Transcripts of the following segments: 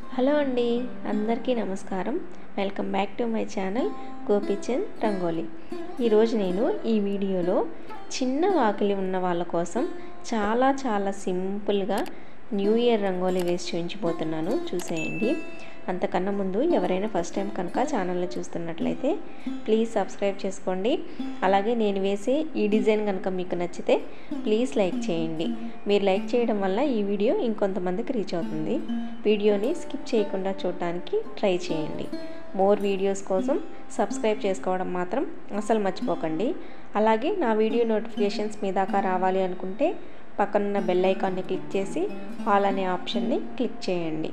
hello అండి అందరికీ నమస్కారం welcome back to my channel Gopichand rangoli ఈరోజు నేను ఈ వీడియోలో చిన్న వాకిలి ఉన్న వాళ్ళ కోసం చాలా చాలా సింపుల్గా న్యూ ఇయర్ రంగోలీ వేసి చూపించిపోతున్నాను చూసేయండి అంతకన్నా ముందు ఎవరైనా ఫస్ట్ టైం కనుక ఛానల్ని చూస్తున్నట్లయితే ప్లీజ్ సబ్స్క్రైబ్ చేసుకోండి అలాగే నేను వేసే ఈ డిజైన్ కనుక మీకు నచ్చితే ప్లీజ్ లైక్ చేయండి మీరు లైక్ చేయడం వల్ల ఈ వీడియో ఇంకొంతమందికి రీచ్ అవుతుంది వీడియోని స్కిప్ చేయకుండా చూడటానికి ట్రై చేయండి మోర్ వీడియోస్ కోసం సబ్స్క్రైబ్ చేసుకోవడం మాత్రం అసలు మర్చిపోకండి అలాగే నా వీడియో నోటిఫికేషన్స్ మీ దాకా రావాలి అనుకుంటే పక్కనున్న బెల్ ఐకాన్ని క్లిక్ చేసి ఆల్ అనే ఆప్షన్ని క్లిక్ చేయండి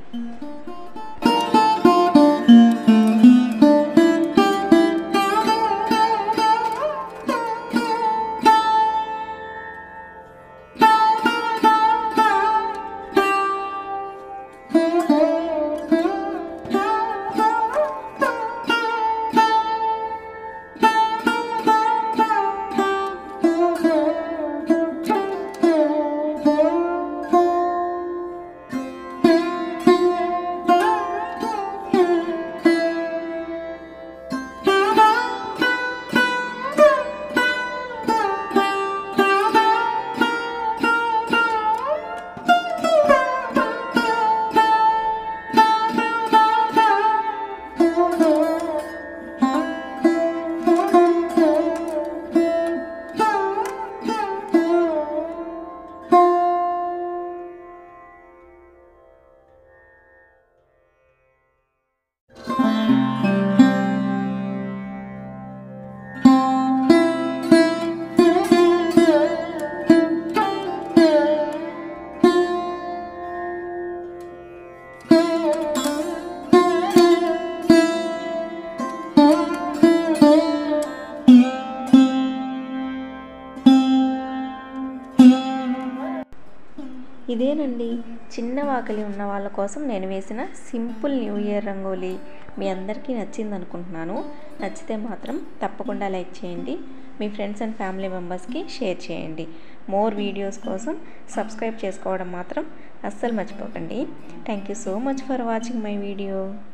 ఇదేనండి చిన్న వాకలి ఉన్న వాళ్ళ కోసం నేను వేసిన సింపుల్ న్యూ ఇయర్ రంగోలీ మీ అందరికీ నచ్చింది అనుకుంటున్నాను నచ్చితే మాత్రం తప్పకుండా లైక్ చేయండి మీ ఫ్రెండ్స్ అండ్ ఫ్యామిలీ మెంబర్స్కి షేర్ చేయండి మోర్ వీడియోస్ కోసం సబ్స్క్రైబ్ చేసుకోవడం మాత్రం అస్సలు మర్చిపోకండి thank you so much for watching my video